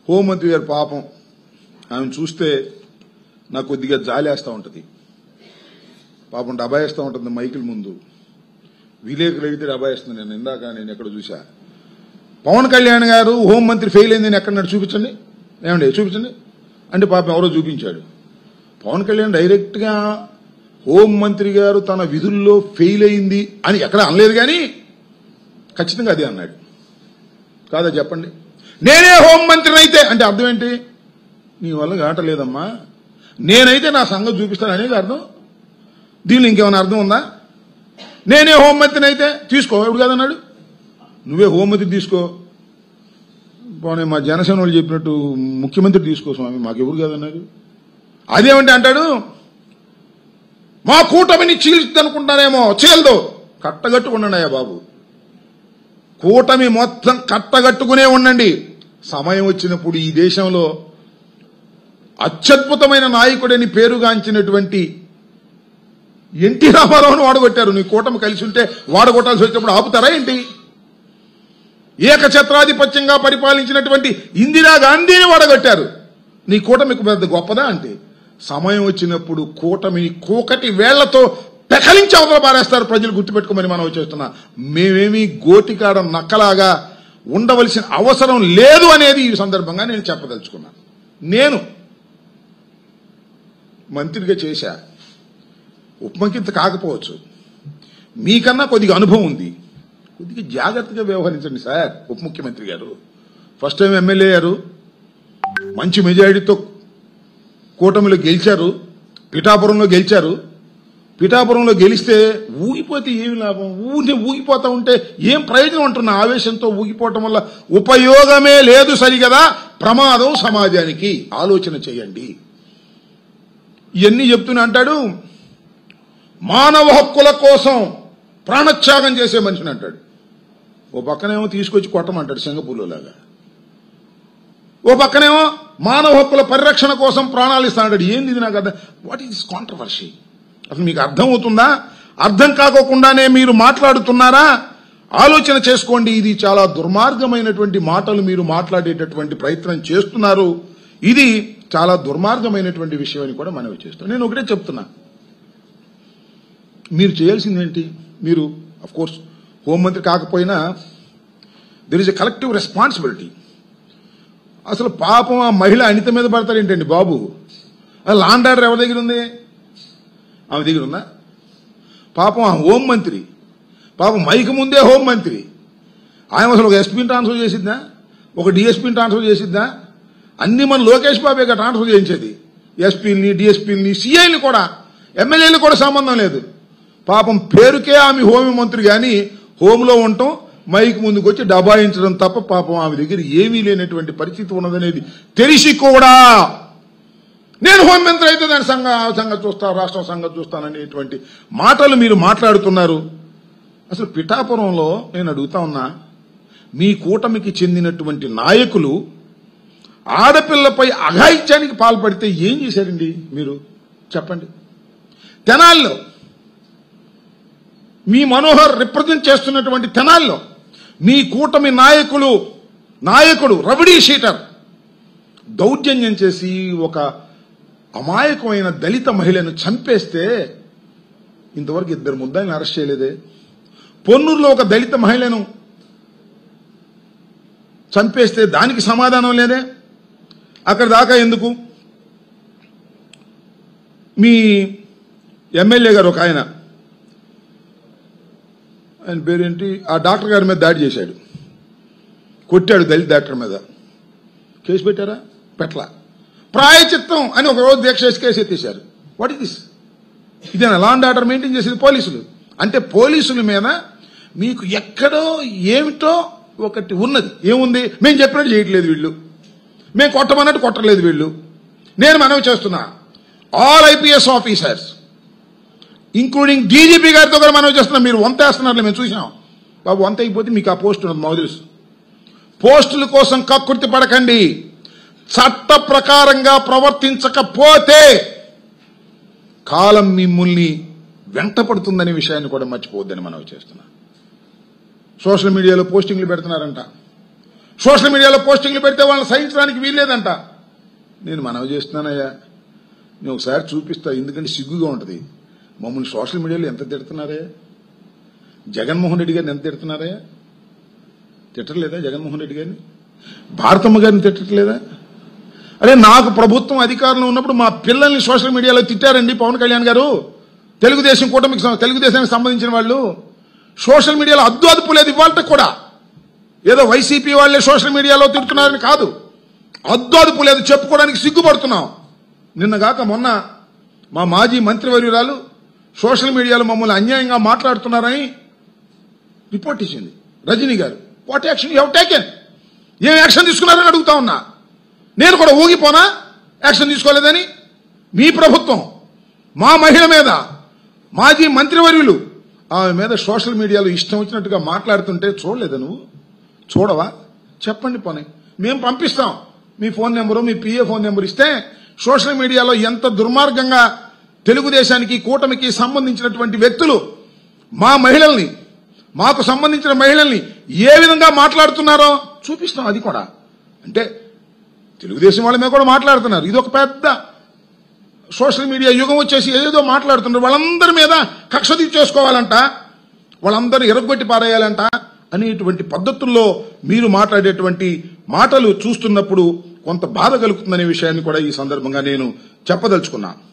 హోంమంత్రి గారి పాపం ఆమె చూస్తే నాకు కొద్దిగా జాలేస్తూ ఉంటుంది పాపం డబాయిస్తూ ఉంటుంది మైకుల ముందు విలేకరులు అడిగితే డబాయిస్తుంది నేను ఇందాక నేను ఎక్కడ చూసా పవన్ కళ్యాణ్ గారు హోంమంత్రి ఫెయిల్ అయిందని ఎక్కడ చూపించండి ఏమండి చూపించండి అంటే పాపం ఎవరో చూపించాడు పవన్ కళ్యాణ్ డైరెక్ట్ గా హోంమంత్రి గారు తన విధుల్లో ఫెయిల్ అయింది అని ఎక్కడ అనలేదు కానీ ఖచ్చితంగా అదే అన్నాడు కాదా చెప్పండి నేనే హోంమంత్రిని అయితే అంటే అర్థం ఏంటి నీ వల్ల కాటలేదమ్మా నేనైతే నా సంగతి చూపిస్తాను అనేది అర్థం దీనిలో ఇంకేమైనా అర్థం ఉందా నేనే హోంమంత్రిని అయితే తీసుకో ఎవడు కాదన్నాడు నువ్వే హోంమంత్రి తీసుకో పోనీ మా జనసేన వాళ్ళు చెప్పినట్టు ముఖ్యమంత్రి తీసుకో స్వామి మాకెవరు కాదన్నారు అదేమంటే అంటాడు మా కూటమిని చీల్చుదనుకుంటానేమో చీలదు కట్టగట్టుకున్నాడయ్యా బాబు కూటమి మొత్తం కట్టగట్టుకునే ఉండండి సమయం వచ్చినప్పుడు ఈ దేశంలో అత్యద్భుతమైన నాయకుడని పేరుగాంచినటువంటి ఎన్టీ రామారావును వాడగొట్టారు నీ కూటమి కలిసి ఉంటే వాడగొట్టాల్సి వచ్చినప్పుడు ఆపుతారా ఏంటి ఏకఛత్రాధిపత్యంగా పరిపాలించినటువంటి ఇందిరాగాంధీని వాడగొట్టారు నీ కూటమికి పెద్ద గొప్పదా అంటే సమయం వచ్చినప్పుడు కూటమిని కూకటి వేళ్లతో పెకలించి అవతల పారేస్తారు ప్రజలు గుర్తుపెట్టుకోమని మనం చేస్తున్నా మేమేమి గోటికాడ నక్కలాగా ఉండవలసిన అవసరం లేదు అనేది ఈ సందర్భంగా నేను చెప్పదలుచుకున్నాను నేను మంత్రిగా చేశా ఉపముఖ్యమంత్రి కాకపోవచ్చు మీకన్నా కొద్దిగా అనుభవం ఉంది కొద్దిగా జాగ్రత్తగా వ్యవహరించండి సార్ ఉప ముఖ్యమంత్రి గారు ఫస్ట్ టైం ఎమ్మెల్యే అయ్యారు మంచి మెజారిటీతో కూటమిలో గెలిచారు పిఠాపురంలో గెలిచారు పిఠాపురంలో గెలిస్తే ఊగిపోతే ఏమి లాభం ఊరిని ఊగిపోతా ఉంటే ఏం ప్రయోజనం అంటున్న ఆవేశంతో ఊగిపోవటం వల్ల ఉపయోగమే లేదు సరిగదా ప్రమాదం సమాజానికి ఆలోచన చేయండి ఇవన్నీ చెప్తూనే అంటాడు మానవ హక్కుల కోసం ప్రాణత్యాగం చేసే మనిషిని అంటాడు ఓ పక్కనేమో తీసుకొచ్చి కొట్టమంటాడు సింగపూర్లో లాగా ఓ పక్కనేమో మానవ హక్కుల పరిరక్షణ కోసం ప్రాణాలు ఇస్తాడు ఏంది ఇది నాకు అర్థం వాట్ ఈస్ కాంట్రవర్సీ అసలు మీకు అర్థం అవుతుందా అర్థం కాకోకుండానే మీరు మాట్లాడుతున్నారా ఆలోచన చేసుకోండి ఇది చాలా దుర్మార్గమైనటువంటి మాటలు మీరు మాట్లాడేటటువంటి ప్రయత్నం చేస్తున్నారు ఇది చాలా దుర్మార్గమైనటువంటి విషయం అని కూడా మనవి చేస్తున్నాను నేను ఒకటే చెప్తున్నా మీరు చేయాల్సింది ఏంటి మీరు అఫ్ కోర్స్ హోంమంత్రి కాకపోయినా there is a collective responsibility అసలు పాపం ఆ మహిళ అనిత మీద పడతారేంటండి బాబు ఆ లాండ్ ఆర్డర్ ఎవరి దగ్గర ఉంది ఆమె దగ్గర ఉందా పాపం ఆ హోంమంత్రి పాపం మైకి ముందే హోంమంత్రి ఆయన అసలు ఒక ఎస్పీని ట్రాన్స్ఫర్ చేసిద్దా ఒక డిఎస్పీని ట్రాన్స్ఫర్ చేసిద్దా అన్ని మన లోకేష్ బాబేగా ట్రాన్స్ఫర్ చేయించేది ఎస్పీని డిఎస్పీని సిఐని కూడా ఎమ్మెల్యేలు కూడా సంబంధం లేదు పాపం పేరుకే ఆమె హోం మంత్రి గాని హోంలో ఉండటం మైక్ ముందుకు వచ్చి డబాయించడం తప్ప పాపం ఆమె దగ్గర ఏమీ లేనటువంటి పరిస్థితి ఉన్నదనేది తెలిసి కూడా నేను హోంమంత్రి అయితే దాని సంఘ సంగతి చూస్తా రాష్ట్రం సంగతి చూస్తాననేటువంటి మాటలు మీరు మాట్లాడుతున్నారు అసలు పిఠాపురంలో నేను అడుగుతా ఉన్నా మీ కూటమికి చెందినటువంటి నాయకులు ఆడపిల్లపై అఘాయిత్యానికి పాల్పడితే ఏం చేశారండి మీరు చెప్పండి తెనాల్లో మీ మనోహర్ రిప్రజెంట్ చేస్తున్నటువంటి తెనాల్లో మీ కూటమి నాయకులు నాయకుడు రబడీ షీటర్ దౌర్జన్యం చేసి ఒక అమాయకమైన దళిత మహిళను చంపేస్తే ఇంతవరకు ఇద్దరు ముద్దాయిని అరెస్ట్ చేయలేదే పొన్నూరులో ఒక దళిత మహిళను చంపేస్తే దానికి సమాధానం లేదే అక్కడ దాకా ఎందుకు మీ ఎమ్మెల్యే గారు ఒక ఆయన ఆయన పేరేంటి ఆ డాక్టర్ గారి మీద దాడి చేశాడు కొట్టాడు దళిత డాక్టర్ మీద కేసు పెట్టారా పెట్ల ప్రాయచిత్తం అని ఒక రోజు దీక్ష చేసి కేసు ఎత్తేశారు వాట్ ఇస్ దిస్ ఇదేనా లా అండ్ ఆర్డర్ మెయింటైన్ చేసేది పోలీసులు అంటే పోలీసుల మీద మీకు ఎక్కడో ఏమిటో ఒకటి ఉన్నది ఏముంది మేము చెప్పినట్టు చేయట్లేదు వీళ్ళు మేము కొట్టమన్నట్టు కొట్టలేదు వీళ్ళు నేను మనవి చేస్తున్నా all IPS officers including DGP గారితో కూడా మనవి చేస్తున్నాం మీరు వంత వేస్తున్నారు మేము చూసాం బాబు వంత అయిపోతే మీకు ఆ పోస్ట్ ఉన్నది మాకు తెలుసు పోస్టుల కోసం కక్కుర్తి పడకండి చట్ట ప్రకారంగా ప్రవర్తించకపోతే కాలం మిమ్మల్ని వెంట పడుతుందనే విషయాన్ని కూడా మర్చిపోవద్దని మనవి చేస్తున్నా సోషల్ మీడియాలో పోస్టింగ్లు పెడుతున్నారంట సోషల్ మీడియాలో పోస్టింగ్లు పెడితే వాళ్ళని సహించడానికి వీల్లేదంట నేను మనవి చేస్తున్నానయ్యా నేను ఒకసారి చూపిస్తా ఎందుకంటే సిగ్గుగా ఉంటది మమ్మల్ని సోషల్ మీడియాలో ఎంత తిడుతున్నారే జగన్మోహన్ రెడ్డి గారిని ఎంత తిడుతున్నారే తిట్టలేదా జగన్మోహన్ రెడ్డి గారిని భారతమ్మ గారిని తిట్టట్లేదా అరే నాకు ప్రభుత్వం అధికారంలో ఉన్నప్పుడు మా పిల్లల్ని సోషల్ మీడియాలో తిట్టారండి పవన్ కళ్యాణ్ గారు తెలుగుదేశం కూటమికి సం- తెలుగుదేశానికి సంబంధించిన వాళ్ళు సోషల్ మీడియాలో అద్దు అదుపు లేదు ఇవాళ కూడా ఏదో వైసీపీ వాళ్ళే సోషల్ మీడియాలో తిడుతున్నారని కాదు అద్దు అదుపు లేదు చెప్పుకోవడానికి సిగ్గుపడుతున్నాం నిన్నగాక మొన్న మా మాజీ మంత్రివర్యురాలు సోషల్ మీడియాలో మమ్మల్ని అన్యాయంగా మాట్లాడుతున్నారని రిపోర్ట్ ఇచ్చింది Rajani garu what action you taken ఏం యాక్షన్ తీసుకున్నారని అడుగుతా ఉన్నా నేను కూడా ఊగిపోనా యాక్షన్ తీసుకోలేదని మీ ప్రభుత్వం మా మహిళ మీద మాజీ మంత్రివర్యులు ఆమె మీద సోషల్ మీడియాలో ఇష్టం వచ్చినట్టుగా మాట్లాడుతుంటే చూడలేదా నువ్వు చూడవా చెప్పండి పోనీ మేము పంపిస్తాం మీ ఫోన్ నెంబరు మీ పిఏ ఫోన్ నెంబర్ ఇస్తే సోషల్ మీడియాలో ఎంత దుర్మార్గంగా తెలుగుదేశానికి కూటమికి సంబంధించినటువంటి వ్యక్తులు మా మహిళల్ని మాకు సంబంధించిన మహిళల్ని ఏ విధంగా మాట్లాడుతున్నారో చూపిస్తాం అది కూడా అంటే తెలుగుదేశం వాళ్ళ మీద కూడా మాట్లాడుతున్నారు ఇది ఒక పెద్ద సోషల్ మీడియా యుగం వచ్చేసి ఏదో మాట్లాడుతున్నారు వాళ్ళందరి మీద కక్ష తీర్చేసుకోవాలంట వాళ్ళందరూ ఎరగొట్టి పారేయాలంట అనేటువంటి పద్ధతుల్లో మీరు మాట్లాడేటువంటి మాటలు చూస్తున్నప్పుడు కొంత బాధ కలుగుతుందనే విషయాన్ని కూడా ఈ సందర్భంగా నేను చెప్పదలుచుకున్నా